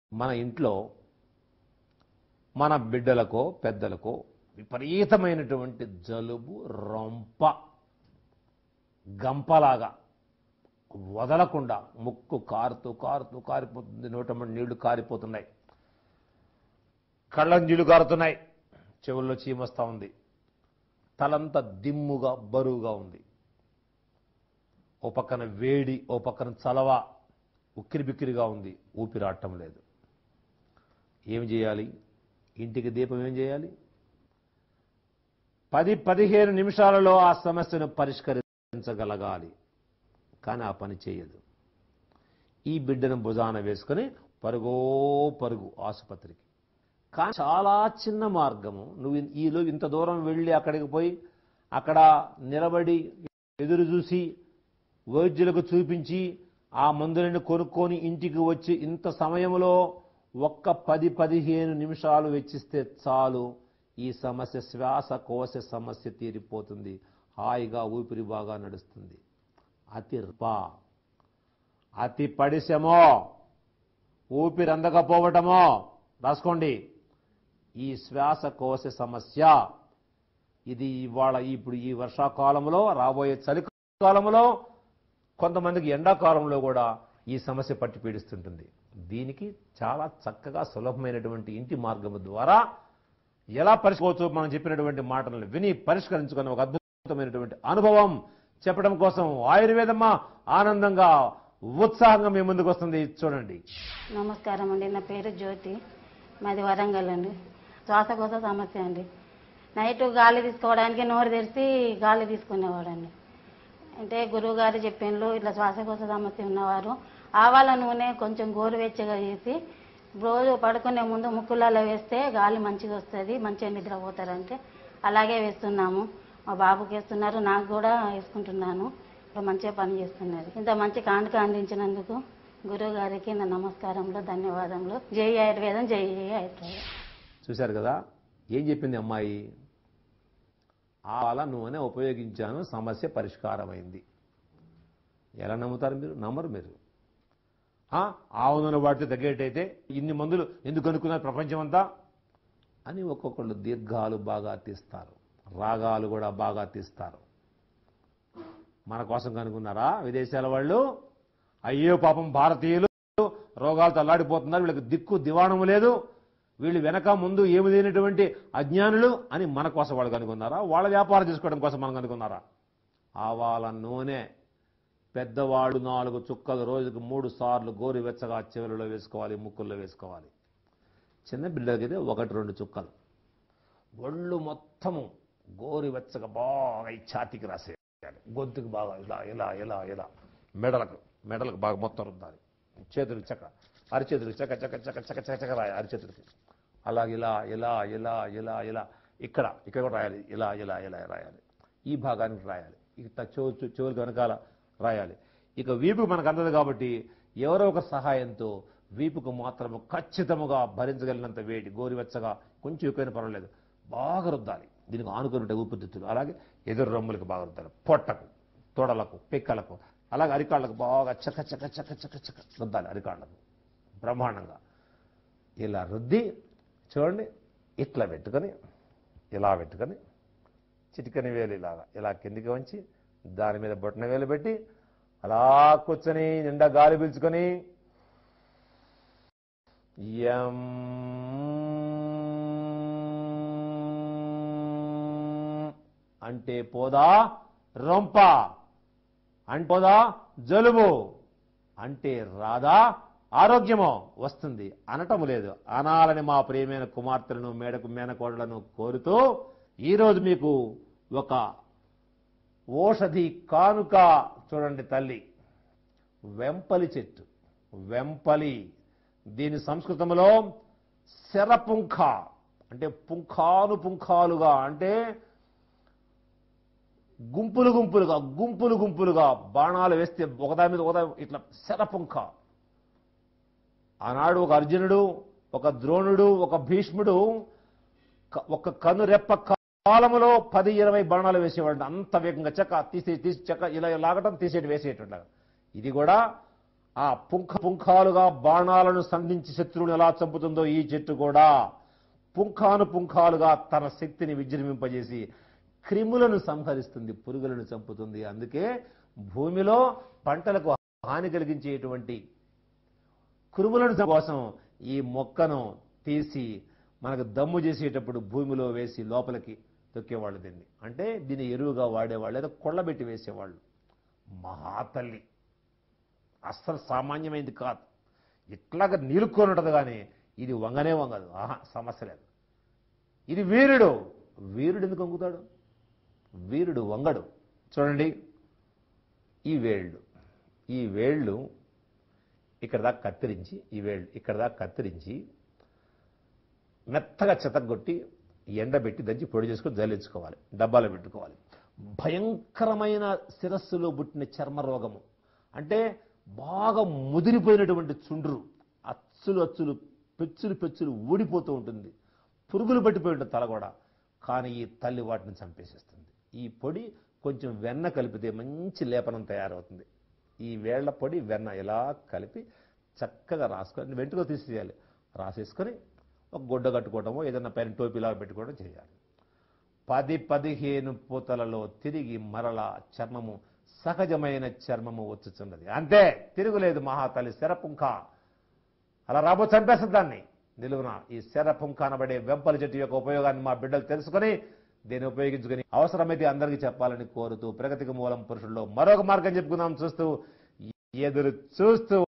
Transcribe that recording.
మన ఇంట్లో మన బిడ్డలకో పెద్దలకో విపరీతమైనటువంటి జలుబు రొంప గంపలాగా వదలకుండా ముక్కు కారుతూ కారుతూ కారిపోతుంది నోటమ్మడి నీళ్లు కారిపోతున్నాయి కళ్ళ నీళ్లు కారుతున్నాయి చెవుల్లో చీమొస్తా ఉంది తలంతా దిమ్ముగా బరువుగా ఉంది ఓ పక్కన వేడి ఓ పక్కన చలవ ఉక్కిరి బిక్కిరిగా ఉంది ఊపిరాటం లేదు ఏం చేయాలి ఇంటికి దీపం ఏం చేయాలి పది పదిహేను నిమిషాలలో ఆ సమస్యను పరిష్కరించగలగాలి కానీ ఆ పని చేయదు ఈ బిడ్డను భుజాన వేసుకొని పరుగో పరుగు ఆసుపత్రికి కానీ చాలా చిన్న మార్గము నువ్వు ఇన్- ఈలో ఇంత దూరం వెళ్ళి అక్కడికి పోయి అక్కడ నిలబడి ఎదురు చూసి వైద్యులకు చూపించి ఆ మందులను కొనుక్కొని ఇంటికి వచ్చి ఇంత సమయంలో ఒక్క పది పదిహేను నిమిషాలు వెచ్చిస్తే చాలు ఈ సమస్య శ్వాసకోశ సమస్య తీరిపోతుంది హాయిగా ఊపిరి బాగా నడుస్తుంది అతి రుపా అతి పడిశమో ఊపిరి అందకపోవటమో రాసుకోండి ఈ శ్వాసకోశ సమస్య ఇది ఇవాళ ఇప్పుడు ఈ వర్షాకాలంలో రాబోయే చలికాలంలో కొంతమందికి ఎండాకాలంలో కూడా ఈ సమస్య పట్టి పీడిస్తుంటుంది దీనికి చాలా చక్కగా సులభమైనటువంటి ఇంటి మార్గం ద్వారా ఎలా పరిష్కరించవచ్చు మనం చెప్పినటువంటి మాటలను విని పరిష్కరించుకున్న ఒక అద్భుతమైనటువంటి అనుభవం చెప్పడం కోసం ఆయుర్వేదమ్మ ఆనందంగా ఉత్సాహంగా మీ ముందుకు వస్తుంది చూడండి నమస్కారం అండి నా పేరు జ్యోతి మాది వరంగల్ అండి శ్వాసకోశ సమస్య అండి నైట్ గాలి తీసుకోవడానికి నోరు తెరిచి గాలి తీసుకునేవాడండి అంటే గురువు గారు చెప్పిండ్రు ఇట్లా శ్వాసకోశ సమస్య ఉన్నవారు ఆవాల నూనె కొంచెం గోరువెచ్చగా చేసి రోజు పడుకునే ముందు ముక్కులలో వేస్తే గాలి మంచిగా వస్తుంది మంచిగా నిద్రపోతారంటే అలాగే వేస్తున్నాము మా బాబుకి వేస్తున్నారు నాకు కూడా వేసుకుంటున్నాను ఇప్పుడు మంచిగా పని చేస్తున్నది ఇంత మంచి కానుక అందించినందుకు గురువు గారికి నా నమస్కారములు ధన్యవాదములు జై ఆయుర్వేదం జై ఆయుర్వేదం చూశారు కదా ఏం చెప్పింది అమ్మాయి ఆల నూనె ఉపయోగించాను సమస్య పరిష్కారమైంది ఎలా నమ్ముతారు మీరు నమ్మరు మీరు ఆ, ఆవు నూనె వాడితే తగ్గేటైతే ఇన్ని మందులు ఎందుకు అనుకున్నారు ప్రపంచం అంతా అని ఒక్కొక్కళ్ళు దీర్ఘాలు బాగా తీస్తారు రాగాలు కూడా బాగా తీస్తారు మన కోసం కనుక్కున్నారా విదేశాల వాళ్ళు అయ్యో పాపం భారతీయులు రోగాలతో అల్లాడిపోతున్నారు వీళ్ళకి దిక్కు దివాణము లేదు వీళ్ళు వెనక ముందు ఏమి లేనటువంటి అజ్ఞానులు అని మన కోసం వాళ్ళు కనుక్కున్నారా వాళ్ళ వ్యాపారం చేసుకోవడం కోసం మనం కనుక్కున్నారా ఆవాల నూనె పెద్దవాళ్ళు నాలుగు చుక్కలు రోజుకు మూడు సార్లు గోరువెచ్చగా చెవులలో వేసుకోవాలి ముక్కుల్లో వేసుకోవాలి చిన్న బిడ్డలకైతే ఒకటి రెండు చుక్కలు ఒళ్ళు మొత్తము గోరువెచ్చగా బాగా ఈ ఛాతీకి రాసేయాలి గొంతుకు బాగా ఇలా ఇలా ఇలా ఇలా మెడలకు మెడలకు బాగా మొత్తం రుద్దాలి చేతులకు చక్క అరిచేతులకు చక్క చక్క చక్క చక్క చక్క చక్క రాయాలి అరిచేతులకి అలాగే ఇలా ఇలా ఇలా ఇలా ఇలా ఇక్కడ ఇక్కడ కూడా రాయాలి ఇలా ఇలా ఇలా రాయాలి ఈ భాగానికి రాయాలి ఇక చెవు చెవులకు వెనకాల రాయాలి ఇక వీపుకు మనకు అందదు కాబట్టి ఎవరో ఒక సహాయంతో వీపుకు మాత్రము ఖచ్చితముగా భరించగలిగినంత వేడి గోరువెచ్చగా కొంచెం ఎక్కువైనా పర్వాలేదు బాగా రుద్దాలి దీనికి ఆనుకుని ఉంటే ఊపిరితిత్తులు అలాగే ఎదురు రొమ్ములకు బాగా రుద్దాలి పొట్టకు తొడలకు పిక్కలకు అలాగే అరికాళ్ళకు బాగా చక్క చక్క చక్క చక్క చక్క రుద్దాలి అరికాళ్ళకు బ్రహ్మాండంగా ఇలా రుద్ది చూడండి ఇట్లా పెట్టుకొని ఇలా పెట్టుకొని చిటికని వేలు ఇలాగా ఇలా కిందికి వంచి దాని మీద బొట్టన వేలు పెట్టి అలా కూర్చొని నిండా గాలి పీల్చుకొని యం అంటే పోదా రొంప అంటే పోదా జలుబు అంటే రాదా ఆరోగ్యమో వస్తుంది అనటము లేదు అనాలని మా ప్రియమైన కుమార్తెలను మేడకు మేనకోడలను కోరుతూ ఈరోజు మీకు ఒక ఓషధి కానుక చూడండి తల్లి వెంపలి చెట్టు వెంపలి దీని సంస్కృతంలో శరపుంఖ అంటే పుంఖాను పుంఖాలుగా అంటే గుంపులు గుంపులుగా గుంపులు గుంపులుగా బాణాలు వేస్తే ఒకదాని మీద ఒకదా ఇట్లా శరపుంఖ ఆనాడు ఒక అర్జునుడు ఒక ద్రోణుడు ఒక భీష్ముడు క- ఒక కను రెప్ప కాలములో పది ఇరవై బాణాలు వేసేవాడు అంత వేగంగా చెక్క తీసి తీసి చెక్క ఇలా లాగటం తీసేటి వేసేటుండగా ఇది కూడా ఆ పుంఖ పుంఖాలుగా బాణాలను సంధించి శత్రువుని ఎలా చంపుతుందో ఈ చెట్టు కూడా పుంఖాను పుంఖాలుగా తన శక్తిని విజృంభింపజేసి క్రిములను సంహరిస్తుంది పురుగులను చంపుతుంది అందుకే భూమిలో పంటలకు హాని కలిగించేటువంటి కురుములను చంప- కోసం ఈ మొక్కను తీసి మనకు దమ్ము చేసేటప్పుడు భూమిలో వేసి లోపలికి తొక్కేవాళ్ళు దీన్ని అంటే దీన్ని ఎరువుగా వాడేవాళ్ళు లేదా కొళ్ళబెట్టి వేసేవాళ్ళు మహాతల్లి అస్సలు సామాన్యమైనది కాదు ఇట్లాగ నిలుక్కొని ఉంటుంది కానీ ఇది వంగనే వంగదు ఆహా సమస్య లేదు ఇది వీరుడు వీరుడు ఎందుకు వంగుతాడు వీరుడు వంగడు చూడండి ఈ వేళ్ళు ఈ వేళ్ళు ఇక్కడ దాకా కత్తిరించి ఈ వేళ్ళు ఇక్కడ దాకా కత్తిరించి మెత్తగా చెతగొట్టి ఎండబెట్టి దంచి పొడి చేసుకొని జల్లించుకోవాలి డబ్బాలో పెట్టుకోవాలి భయంకరమైన శిరస్సులో పుట్టిన చర్మ రోగము అంటే బాగా ముదిరిపోయినటువంటి చుండ్రు అచ్చులు అచ్చులు పెచ్చులు పెచ్చులు ఊడిపోతూ ఉంటుంది పురుగులు పట్టిపోయి ఉంటుంది తల కూడా కానీ ఈ తల్లి వాటిని చంపేసేస్తుంది ఈ పొడి కొంచెం వెన్న కలిపితే మంచి లేపనం తయారవుతుంది ఈ వేళ్ల పొడి వెన్న ఇలా కలిపి చక్కగా రాసుకొని వెంటనే తీసేయాలి రాసేసుకొని ఒక గుడ్డ కట్టుకోవడమో ఏదైనా పైన టోపీలాగా పెట్టుకోవడం చేయాలి పది పదిహేను పూతలలో తిరిగి మరల చర్మము సహజమైన చర్మము వచ్చుచున్నది అంతే తిరుగులేదు మహాతల్లి శరపుంఖ అలా రాబో చంపేస్తుంది దాన్ని నిలువున ఈ శరపుంఖ అనబడే వెంపల చెట్టు యొక్క ఉపయోగాన్ని మా బిడ్డలు తెలుసుకొని దీన్ని ఉపయోగించుకొని అవసరమైతే అందరికీ చెప్పాలని కోరుతూ ప్రగతికి మూలం పురుషుల్లో మరొక మార్గం చెప్పుకుందాం చూస్తూ ఎదురు చూస్తూ